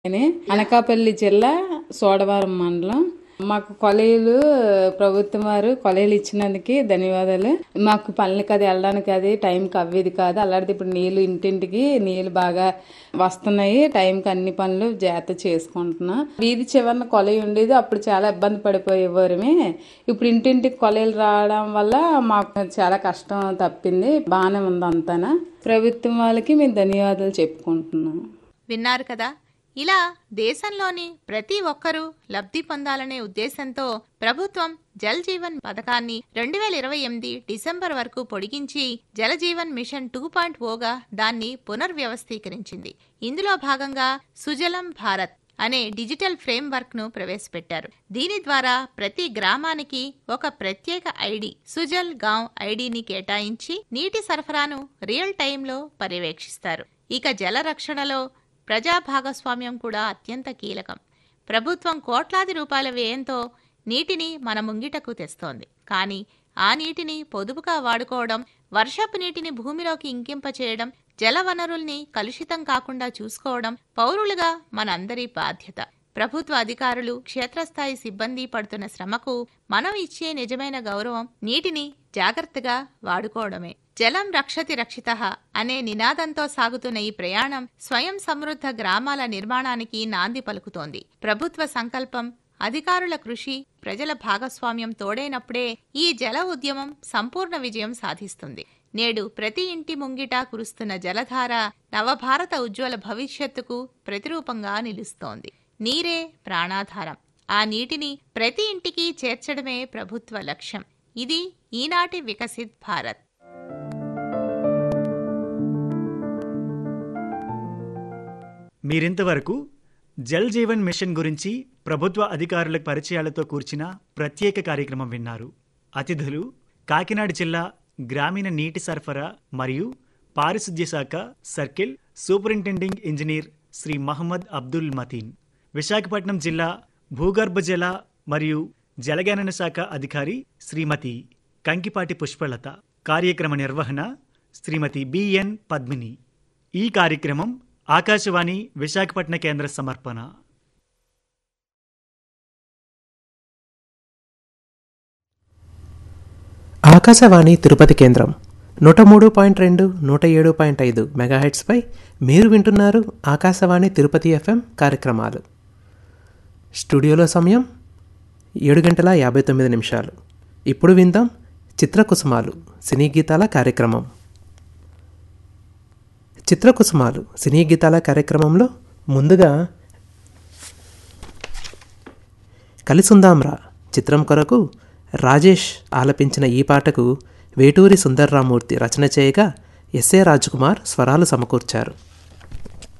అని అనకాపల్లి జిల్లా సోడవరం మండలం మాకు కొలైలు ప్రభుత్వం వారు కొలైలు ఇచ్చినందుకు ధన్యవాదాలు మాకు పనులకి అది వెళ్ళడానికి అది టైంకి అవ్వేది కాదు అలాంటిది ఇప్పుడు నీళ్లు ఇంటింటికి నీళ్లు బాగా వస్తున్నాయి టైంకి అన్ని పనులు జాగ్రత్త చేసుకుంటున్నాం వీధి చివరన కొలై ఉండేది అప్పుడు చాలా ఇబ్బంది పడిపోయేవారమే ఇప్పుడు ఇంటింటికి కొలైలు రావడం వల్ల మాకు చాలా కష్టం తప్పింది బాగానే ఉంది అంతానా ప్రభుత్వం వాళ్ళకి మేము ధన్యవాదాలు చెప్పుకుంటున్నాం విన్నారు కదా ఇలా దేశంలోని ప్రతి ఒక్కరూ లబ్ధి పొందాలనే ఉద్దేశంతో ప్రభుత్వం జల్ జీవన్ పథకాన్ని రెండు వేల ఇరవై ఎనిమిది డిసెంబర్ వరకు పొడిగించి Jal Jeevan mission two point ఓగా దాన్ని పునర్వ్యవస్థీకరించింది ఇందులో భాగంగా సుజలం భారత్ అనే డిజిటల్ ఫ్రేమ్ వర్క్ ను ప్రవేశపెట్టారు దీని ద్వారా ప్రతి గ్రామానికి ఒక ప్రత్యేక ఐడి సుజల్ గాంవ్ ఐడిని కేటాయించి నీటి సరఫరాను రియల్ టైంలో పర్యవేక్షిస్తారు ఇక జల రక్షణలో ప్రజా భాగస్వామ్యం కూడా అత్యంత కీలకం ప్రభుత్వం కోట్లాది రూపాయల వ్యయంతో నీటిని మన ముంగిటకు తెస్తోంది కానీ ఆ నీటిని పొదుపుగా వాడుకోవడం వర్షపు నీటిని భూమిలోకి ఇంకింపచేయడం జల వనరుల్ని కలుషితం కాకుండా చూసుకోవడం పౌరులుగా మనందరి బాధ్యత ప్రభుత్వ అధికారులు క్షేత్రస్థాయి సిబ్బంది పడుతున్న శ్రమకు మనం ఇచ్చే నిజమైన గౌరవం నీటిని జాగ్రత్తగా వాడుకోవడమే జలం రక్షతి రక్షిత అనే నినాదంతో సాగుతున్న ఈ ప్రయాణం స్వయం సమృద్ధ గ్రామాల నిర్మాణానికి నాంది పలుకుతోంది ప్రభుత్వ సంకల్పం అధికారుల కృషి ప్రజల భాగస్వామ్యం తోడైనప్పుడే ఈ జల ఉద్యమం సంపూర్ణ విజయం సాధిస్తుంది నేడు ప్రతి ఇంటి ముంగిట కురుస్తున్న జలధార నవభారత ఉజ్వల భవిష్యత్తుకు ప్రతిరూపంగా నిలుస్తోంది నీరే ప్రాణాధారం ఆ నీటిని ప్రతి ఇంటికి చేర్చడమే ప్రభుత్వ లక్ష్యం ఇది ఈనాటి వికసిత్ భారత్ మీరింతవరకు జల్ జీవన్ మిషన్ గురించి ప్రభుత్వ అధికారుల పరిచయాలతో కూర్చిన ప్రత్యేక కార్యక్రమం విన్నారు అతిథులు కాకినాడ జిల్లా గ్రామీణ నీటి సరఫరా మరియు పారిశుద్ధ్య శాఖ circle superintending engineer Shri Mohammed Abdul Mateen Visakhapatnam జిల్లా భూగర్భ జల మరియు జలగణన శాఖ అధికారి శ్రీమతి కంకిపాటి పుష్పలత కార్యక్రమ నిర్వహణ శ్రీమతి బిఎన్ పద్మిని ఈ కార్యక్రమం ఆకాశవాణి విశాఖపట్న కేంద్ర సమర్పణ ఆకాశవాణి తిరుపతి కేంద్రం నూట మూడు పాయింట్ రెండు నూట ఏడు పాయింట్ ఐదు మెగాహెట్స్పై మీరు వింటున్నారు ఆకాశవాణి తిరుపతి ఎఫ్ఎం కార్యక్రమాలు స్టూడియోలో సమయం ఏడు గంటల యాభై తొమ్మిది నిమిషాలు ఇప్పుడు విందాం చిత్రకుసుమాలు సినీ గీతాల కార్యక్రమం చిత్రకుసుమాలు సినీ గీతాల కార్యక్రమంలో ముందుగా కలిసుందాంరా చిత్రం కొరకు రాజేష్ ఆలపించిన ఈ పాటకు వేటూరి సుందర్రామూర్తి రచన చేయగా ఎస్ఏ రాజ్కుమార్ స్వరాలు సమకూర్చారు